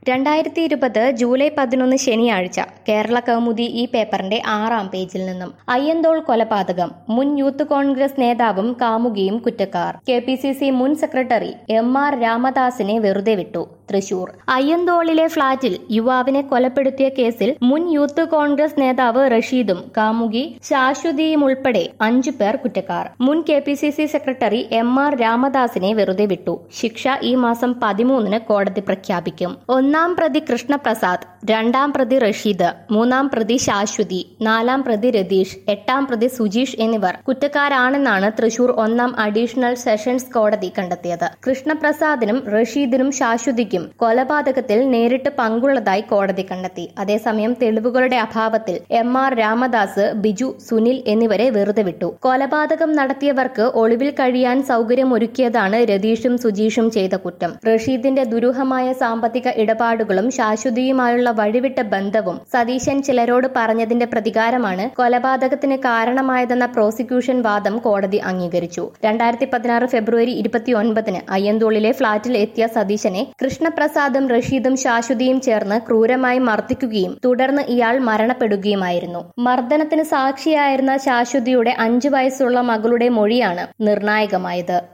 രണ്ടായിരത്തി ഇരുപത് ജൂലൈ പതിനൊന്ന് ശനിയാഴ്ച കേരള കൗമുദി ഈ പേപ്പറിന്റെ ആറാം പേജിൽ നിന്നും അയ്യന്തോൾ കൊലപാതകം മുൻ യൂത്ത് കോൺഗ്രസ് നേതാവും കാമുകിയും കുറ്റക്കാർ കെ പി സി സി മുൻ സെക്രട്ടറി എം ആർ രാമദാസിനെ വെറുതെ വിട്ടു തൃശൂർ അയ്യന്തോളിലെ ഫ്ളാറ്റിൽ യുവാവിനെ കൊലപ്പെടുത്തിയ കേസിൽ മുൻ യൂത്ത് കോൺഗ്രസ് നേതാവ് റഷീദും കാമുകി ശാശ്വതിയും ഉൾപ്പെടെ അഞ്ചു പേർ കുറ്റക്കാർ മുൻ K P C C secretary M R രാമദാസിനെ വെറുതെ വിട്ടു ശിക്ഷ ഈ മാസം പതിമൂന്നിന് കോടതി പ്രഖ്യാപിക്കും ഒന്നാം പ്രതി കൃഷ്ണപ്രസാദ് രണ്ടാം പ്രതി റഷീദ് മൂന്നാം പ്രതി ശാശ്വതി നാലാം പ്രതി രതീഷ് എട്ടാം പ്രതി സുജീഷ് എന്നിവർ കുറ്റക്കാരാണെന്നാണ് തൃശൂർ ഒന്നാം അഡീഷണൽ സെഷൻസ് കോടതി കണ്ടെത്തിയത് കൃഷ്ണപ്രസാദിനും റഷീദിനും ശാശ്വതിക്കും കൊലപാതകത്തിൽ നേരിട്ട് പങ്കുള്ളതായി കോടതി കണ്ടെത്തി അതേസമയം തെളിവുകളുടെ അഭാവത്തിൽ എം ആർ രാമദാസ് ബിജു സുനിൽ എന്നിവരെ വെറുതെ വിട്ടു കൊലപാതകം നടത്തിയവർക്ക് ഒളിവിൽ കഴിയാൻ സൗകര്യമൊരുക്കിയതാണ് രതീഷും സുജീഷും ചെയ്ത കുറ്റം റഷീദിന്റെ ദുരൂഹമായ സാമ്പത്തിക ഇടപാടുകളും ശാശ്വതിയുമായുള്ള വഴിവിട്ട ബന്ധവും സതീശൻ ചിലരോട് പറഞ്ഞതിന്റെ പ്രതികാരമാണ് കൊലപാതകത്തിന് കാരണമായതെന്ന പ്രോസിക്യൂഷൻ വാദം കോടതി അംഗീകരിച്ചു രണ്ടായിരത്തി പതിനാറ് ഫെബ്രുവരി ഇരുപത്തിയൊൻപതിന് അയ്യന്തോളിലെ ഫ്ളാറ്റിൽ എത്തിയ സതീശനെ കൃഷ്ണപ്രസാദും റഷീദും ശാശ്വതിയും ചേർന്ന് ക്രൂരമായി മർദ്ദിക്കുകയും തുടർന്ന് ഇയാൾ മരണപ്പെടുകയുമായിരുന്നു മർദ്ദനത്തിന് സാക്ഷിയായിരുന്ന ശാശ്വതിയുടെ അഞ്ചു വയസ്സുള്ള മകളുടെ മൊഴിയാണ് നിർണായകമായത്